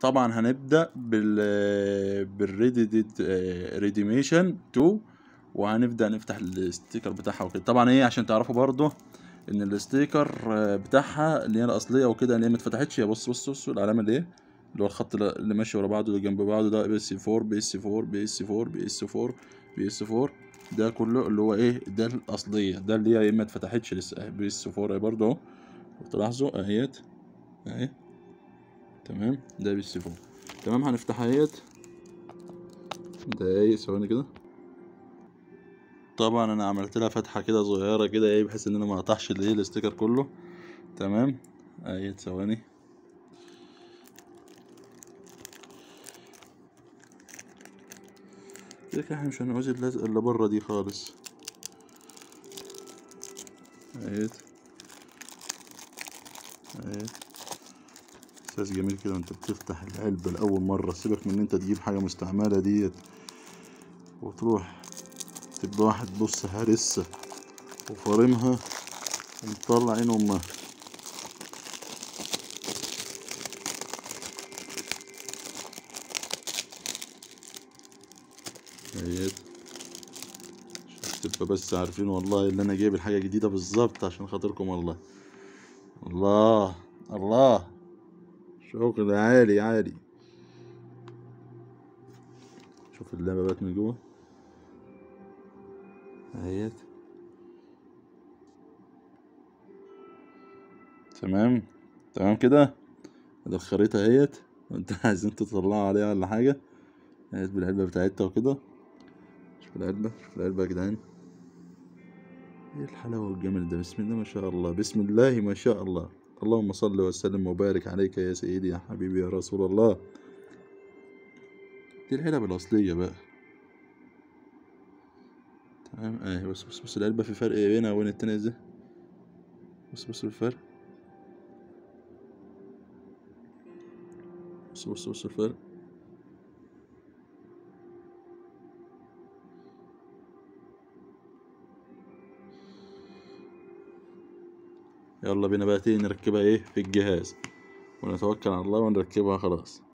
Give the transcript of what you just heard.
طبعا هنبدأ بال بالريدي ريديميشن 2 وهنبدأ نفتح الستيكر بتاعها وكده طبعا ايه عشان تعرفوا برضو ان الستيكر آه، بتاعها اللي هي الاصليه وكده اللي هي ما اتفتحتش هي بص بص بص العلامه اللي ايه اللي هو الخط اللي اللي ماشي ورا بعضه اللي جنب بعضه ده بي اس 4 بي اس 4 بي اس 4 بي اس 4 بي اس 4 ده كله اللي هو ايه ده الاصليه ده اللي هي ما اتفتحتش لسه اهي بي اس 4 اهي برضه اهو تلاحظوا اهيت اهي تمام ده بي اس 4 تمام هنفتحها اهيت دقايق ثواني كده طبعا انا عملت لها فتحه كده صغيره كده ايه بحيث ان انا ما اقطعش الايه الاستيكر كله تمام اهي ثواني كده كده احنا مش هنعوز اللزقه اللي بره دي خالص اهي اهي احساس جميل كده وانت بتفتح العلبه لاول مره سيبك من ان انت تجيب حاجه مستعمله ديت وتروح تبقى واحد بص هرسة وفارمها ومطلع عين امها اهيت عشان تبقى بس عارفين والله اللي انا جايب الحاجة جديدة بالظبط عشان خاطركم والله الله الله شغل عالي عالي شوف اللعبة بقت من جوه اهيت تمام تمام كده ده الخريطة اهيت وانت عايزين تطلعوا عليها ولا حاجة اهيت بالعلبة بتاعتها وكده شوف العلبة شوف العلبة يا جدعان ايه الحلاوة والجمال ده بسم الله ما شاء الله بسم الله ما شاء الله اللهم صل وسلم وبارك عليك يا سيدي يا حبيبي يا رسول الله دي العلب الأصلية بقى تمام اهي بص بص بص العلبة في فرق بينها وبين التانية ازاي بص بص الفرق بص بص بص الفرق يلا بينا بقى تيجي نركبها ايه في الجهاز ونتوكل على الله ونركبها خلاص